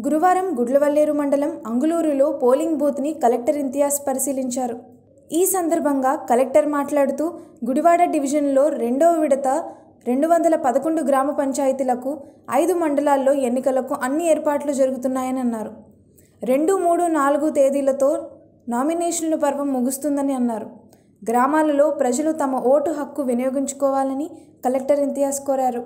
గురువారం గుడ్లవల్లేరు మండలం అంగులూరులో పోలింగ్ బూత్ని కలెక్టర్ ఇంతియాజ్ పరిశీలించారు ఈ సందర్భంగా కలెక్టర్ మాట్లాడుతూ గుడివాడ డివిజన్లో రెండవ విడత రెండు వందల పదకొండు గ్రామ పంచాయతీలకు ఐదు మండలాల్లో ఎన్నికలకు అన్ని ఏర్పాట్లు జరుగుతున్నాయని అన్నారు రెండు మూడు నాలుగు తేదీలతో నామినేషన్ల పర్వం ముగుస్తుందని అన్నారు గ్రామాలలో ప్రజలు తమ ఓటు హక్కు వినియోగించుకోవాలని కలెక్టర్ ఇంతియాజ్ కోరారు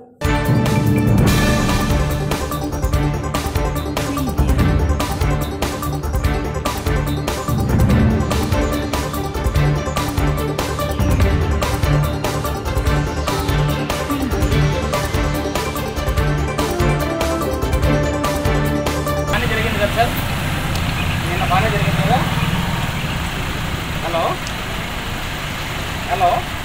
బాగానే జరిగింది కదా సార్ నిన్న బాగానే జరిగింది కదా హలో హలో